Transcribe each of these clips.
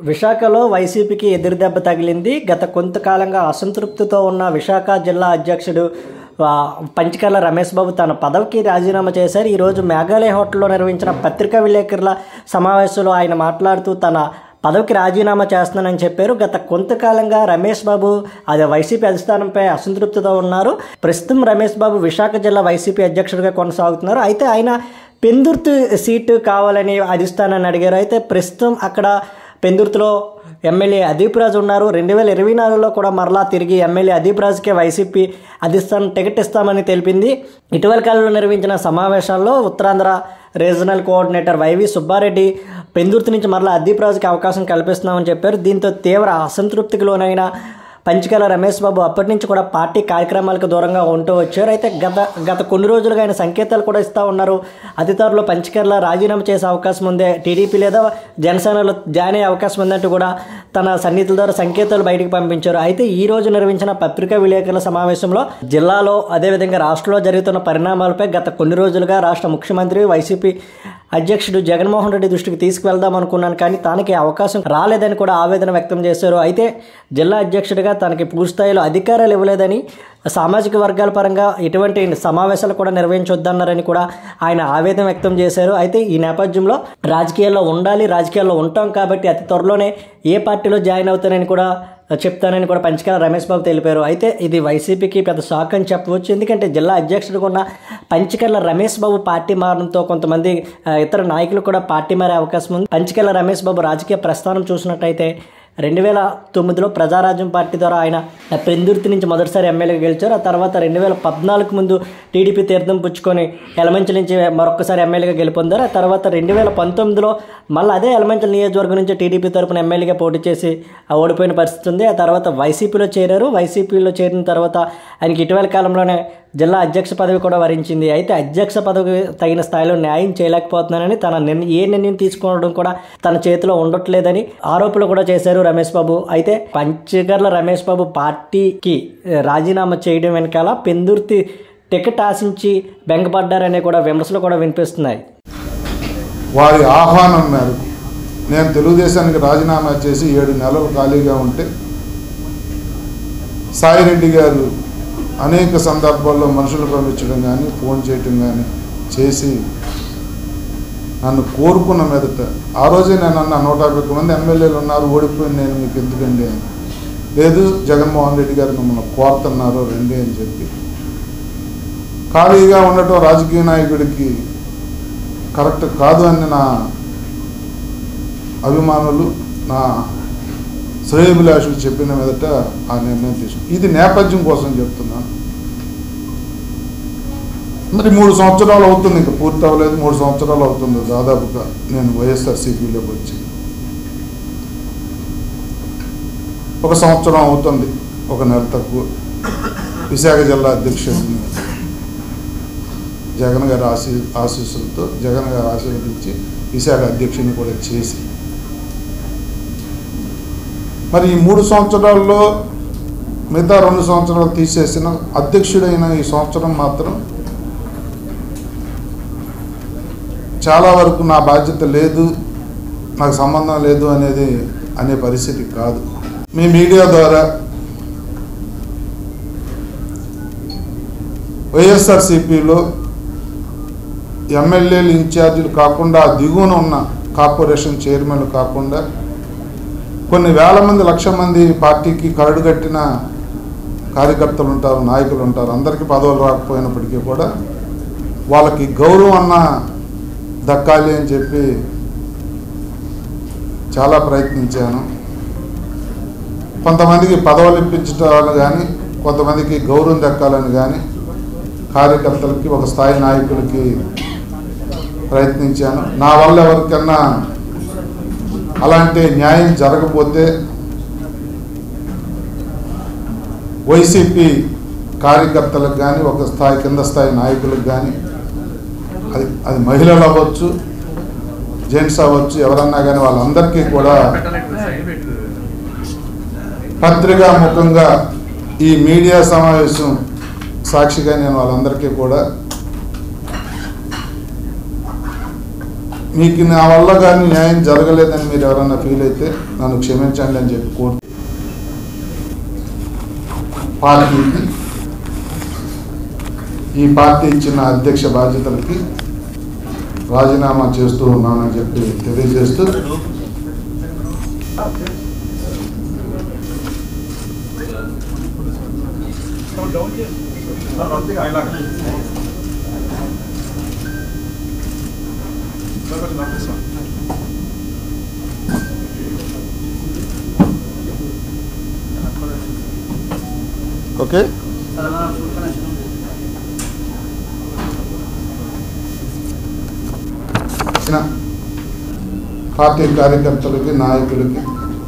విశాఖలో వైసీపీకి ఎదురుదెబ్బ తగిలింది గత కొంతకాలంగా అసంతృప్తితో ఉన్న విశాఖ జిల్లా అధ్యక్షుడు ఆ, పంచకర్ల రమేష్ బాబు తన పదవికి రాజీనామా చేశారు ఈరోజు మేఘాలయ హోటల్లో నిర్వహించిన పత్రికా విలేకరుల సమావేశంలో ఆయన మాట్లాడుతూ తన పదవికి రాజీనామా చేస్తున్నానని చెప్పారు గత కొంతకాలంగా రమేష్ బాబు అదే వైసీపీ అధిష్టానంపై అసంతృప్తితో ఉన్నారు ప్రస్తుతం రమేష్ బాబు విశాఖ జిల్లా వైసీపీ అధ్యక్షుడిగా కొనసాగుతున్నారు అయితే ఆయన పెందుర్తి సీటు కావాలని అధిష్టానాన్ని అడిగారు అయితే ప్రస్తుతం అక్కడ పెందుర్తిలో ఎమ్మెల్యే అదీప్ రాజు ఉన్నారు రెండు వేల ఇరవై నాలుగులో కూడా మరలా తిరిగి ఎమ్మెల్యే అదీప్ రాజుకే వైసీపీ అధిష్టానం టికెట్ ఇస్తామని తెలిపింది ఇటీవల కాలంలో నిర్వహించిన సమావేశాల్లో ఉత్తరాంధ్ర రీజనల్ కోఆర్డినేటర్ వైవి సుబ్బారెడ్డి పెందుర్తి నుంచి మరలా అదీప్ రాజుకి అవకాశం కల్పిస్తున్నామని చెప్పారు దీంతో తీవ్ర అసంతృప్తికి లోనైన పంచకాల రమేష్ బాబు అప్పటి నుంచి కూడా పార్టీ కార్యక్రమాలకు దూరంగా ఉంటూ వచ్చారు అయితే గత గత కొన్ని రోజులుగా ఆయన సంకేతాలు కూడా ఇస్తూ ఉన్నారు అతి త్వరలో పంచకర్ల రాజీనామా చేసే అవకాశం ఉంది టీడీపీ లేదా జనసేనలో జాయిన్ అయ్యే అవకాశం ఉందంటూ కూడా తన సన్నిహితుల ద్వారా సంకేతాలు బయటకు పంపించారు అయితే ఈ రోజు నిర్వహించిన పత్రికా విలేకరుల సమావేశంలో జిల్లాలో అదేవిధంగా రాష్ట్రంలో జరుగుతున్న పరిణామాలపై గత కొన్ని రోజులుగా రాష్ట్ర ముఖ్యమంత్రి వైసీపీ అధ్యక్షుడు జగన్మోహన్ రెడ్డి దృష్టికి తీసుకువెళ్దాం అనుకున్నాను కానీ తనకి అవకాశం రాలేదని కూడా ఆవేదన వ్యక్తం చేశారు అయితే జిల్లా అధ్యక్షుడిగా తనకి పూర్తిస్థాయిలో అధికారాలు ఇవ్వలేదని సామాజిక వర్గాల పరంగా ఎటువంటి సమావేశాలు కూడా నిర్వహించొద్దన్నారని కూడా ఆయన ఆవేదన వ్యక్తం చేశారు అయితే ఈ నేపథ్యంలో రాజకీయాల్లో ఉండాలి రాజకీయాల్లో ఉంటాం కాబట్టి అతి త్వరలోనే ఏ పార్టీలో జాయిన్ అవుతానని కూడా చెప్తానని కూడా పంచకాల రమేష్ బాబు తెలిపారు అయితే ఇది వైసీపీకి పెద్ద షాక్ అని చెప్పవచ్చు ఎందుకంటే జిల్లా అధ్యక్షుడిగా ఉన్న పంచకర్ల రమేష్ బాబు పార్టీ మారడంతో కొంతమంది ఆ, ఇతర నాయకులు కూడా పార్టీ మారే అవకాశం ఉంది పంచకర్ల రమేష్ బాబు రాజకీయ ప్రస్థానం చూసినట్టయితే రెండు వేల తొమ్మిదిలో ప్రజారాజ్యం పార్టీ ద్వారా ఆయన పెందుర్తి నుంచి మొదటిసారి ఎమ్మెల్యేగా గెలిచారు ఆ తర్వాత రెండు వేల పద్నాలుగు ముందు టీడీపీ తీర్థం పుచ్చుకొని ఎలమంచి నుంచి మరొకసారి ఎమ్మెల్యేగా గెలుపొందారు ఆ తర్వాత రెండు వేల పంతొమ్మిదిలో మళ్ళీ అదే ఎలమంచల్ నియోజకవర్గం నుంచి టీడీపీ తరపున ఎమ్మెల్యేగా పోటీ చేసి ఆ ఓడిపోయిన పరిస్థితి ఉంది ఆ తర్వాత వైసీపీలో చేరారు వైసీపీలో చేరిన తర్వాత ఆయనకి ఇటీవల కాలంలోనే జిల్లా అధ్యక్ష పదవి కూడా వరించింది అయితే అధ్యక్ష పదవికి తగిన స్థాయిలో న్యాయం చేయలేకపోతున్నానని తన నిర్ణ ఏ నిర్ణయం తీసుకోవడం కూడా తన చేతిలో ఉండట్లేదని ఆరోపణలు కూడా చేశారు రమేష్ బాబు అయితే పంచగర్ల రమేష్ బాబు పార్టీకి ఏ, రాజీనామా చేయడం వెనకాల పెందుర్తి టికెట్ ఆశించి బెంగపడ్డారనే కూడా విమర్శలు కూడా వినిపిస్తున్నాయి వారి ఆహ్వానం మేరకు నేను తెలుగుదేశానికి రాజీనామా చేసి ఏడు నెలలు ఖాళీగా ఉంటే సాయిరెడ్డి గారు అనేక సందర్భాల్లో మనుషులు పంపించడం కానీ ఫోన్ చేయటం కానీ చేసి నన్ను కోరుకున్న మీదట ఆ రోజే నేను అన్న నూట యాభై ఒక్క మంది ఎమ్మెల్యేలు ఉన్నారు ఓడిపోయి నేను మీకు ఎందుకండి అని లేదు జగన్మోహన్ రెడ్డి గారు మిమ్మల్ని కోరుతున్నారు రండి అని చెప్పి ఖాళీగా ఉండటం రాజకీయ నాయకుడికి కరెక్ట్ కాదు అని నా అభిమానులు నా శ్రేయభిలాషులు చెప్పిన మీదట ఆ నిర్ణయం తీసుకు ఇది నేపథ్యం కోసం చెప్తున్నాను మరి మూడు సంవత్సరాలు అవుతుంది ఇంకా పూర్తి అవ్వలేదు మూడు సంవత్సరాలు అవుతుంది దాదాపుగా నేను వైఎస్ఆర్సీపీలోకి వచ్చి ఒక సంవత్సరం అవుతుంది ఒక నెల తక్కువ విశాఖ జిల్లా అధ్యక్షుడిని జగన్ గారి ఆశీ ఆశీస్సులతో జగన్ గారు ఆశీర్వదించి విశాఖ అధ్యక్షుని కూడా చేసి మరి ఈ మూడు సంవత్సరాల్లో మిగతా రెండు సంవత్సరాలు తీసేసిన అధ్యక్షుడైన ఈ సంవత్సరం మాత్రం చాలా వరకు నా బాధ్యత లేదు నాకు సంబంధం లేదు అనేది అనే పరిస్థితి కాదు మీ మీడియా ద్వారా వైఎస్ఆర్సిపిలో ఎమ్మెల్యేలు ఇన్ఛార్జీలు కాకుండా దిగువన ఉన్న కార్పొరేషన్ చైర్మన్లు కాకుండా కొన్ని వేల మంది లక్ష మంది పార్టీకి కరడు కట్టిన కార్యకర్తలు ఉంటారు నాయకులు ఉంటారు అందరికీ పదవులు రాకపోయినప్పటికీ కూడా వాళ్ళకి గౌరవం అన్న దక్కాలి అని చెప్పి చాలా ప్రయత్నించాను కొంతమందికి పదవులు ఇప్పించడం కానీ కొంతమందికి గౌరవం దక్కాలని కానీ కార్యకర్తలకి ఒక స్థాయి నాయకులకి ప్రయత్నించాను నా వల్ల ఎవరికన్నా అలాంటి న్యాయం జరగకపోతే వైసీపీ కార్యకర్తలకు కానీ ఒక స్థాయి కింద స్థాయి నాయకులకు కానీ అది అది మహిళలు అవ్వచ్చు జెంట్స్ అవ్వచ్చు ఎవరన్నా కానీ వాళ్ళందరికీ కూడా పత్రికా ముఖంగా ఈ మీడియా సమావేశం సాక్షిగా నేను వాళ్ళందరికీ కూడా మీకు నా వల్ల కానీ న్యాయం జరగలేదని మీరు ఎవరన్నా ఫీల్ అయితే నన్ను క్షమించండి అని చెప్పి కోరు పార్టీకి ఈ పార్టీ ఇచ్చిన అధ్యక్ష బాధ్యతలకి రాజీనామా చేస్తూ ఉన్నానని చెప్పి తెలియజేస్తూ ఓకే ఇచ్చిన పార్టీ కార్యకర్తలకి నాయకులకి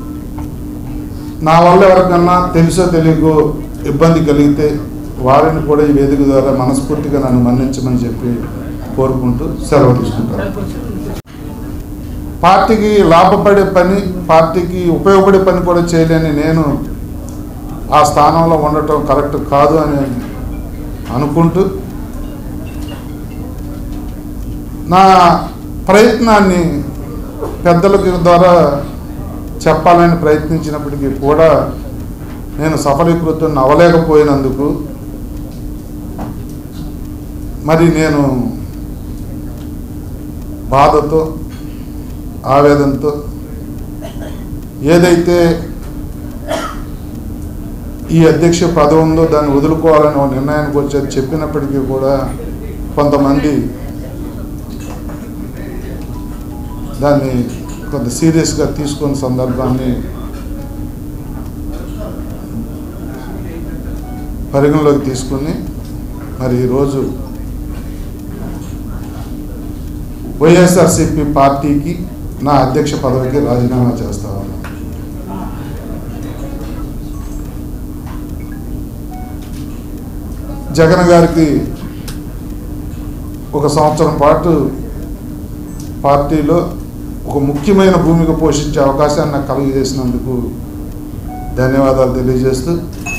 నా వల్ల ఎవరికన్నా తెలుసో తెలియకో ఇబ్బంది కలిగితే వారిని కూడా ఈ వేదిక ద్వారా మనస్ఫూర్తిగా నన్ను మన్నించమని చెప్పి కోరుకుంటూ సెలవు తీసుకుంటాను పార్టీకి లాభపడే పని పార్టీకి ఉపయోగపడే పని కూడా చేయలేని నేను ఆ స్థానంలో ఉండటం కరెక్ట్ కాదు అని అనుకుంటూ నా ప్రయత్నాన్ని పెద్దలకి ద్వారా చెప్పాలని ప్రయత్నించినప్పటికీ కూడా నేను సఫలీకృతం అవ్వలేకపోయినందుకు మరి నేను బాధతో ఆవేదనతో ఏదైతే ఈ అధ్యక్ష పదవి ఉందో దాన్ని వదులుకోవాలని ఒక నిర్ణయానికి వచ్చేది చెప్పినప్పటికీ కూడా కొంతమంది దాన్ని కొంత సీరియస్గా తీసుకున్న సందర్భాన్ని పరిగణలోకి తీసుకుని మరి ఈరోజు వైఎస్ఆర్సిపి పార్టీకి నా అధ్యక్ష పదవికి రాజీనామా చేస్తా ఉన్నాను జగన్ గారికి ఒక సంవత్సరం పాటు పార్టీలో ఒక ముఖ్యమైన భూమిక పోషించే అవకాశాన్ని నాకు కలుగజేసినందుకు ధన్యవాదాలు తెలియజేస్తూ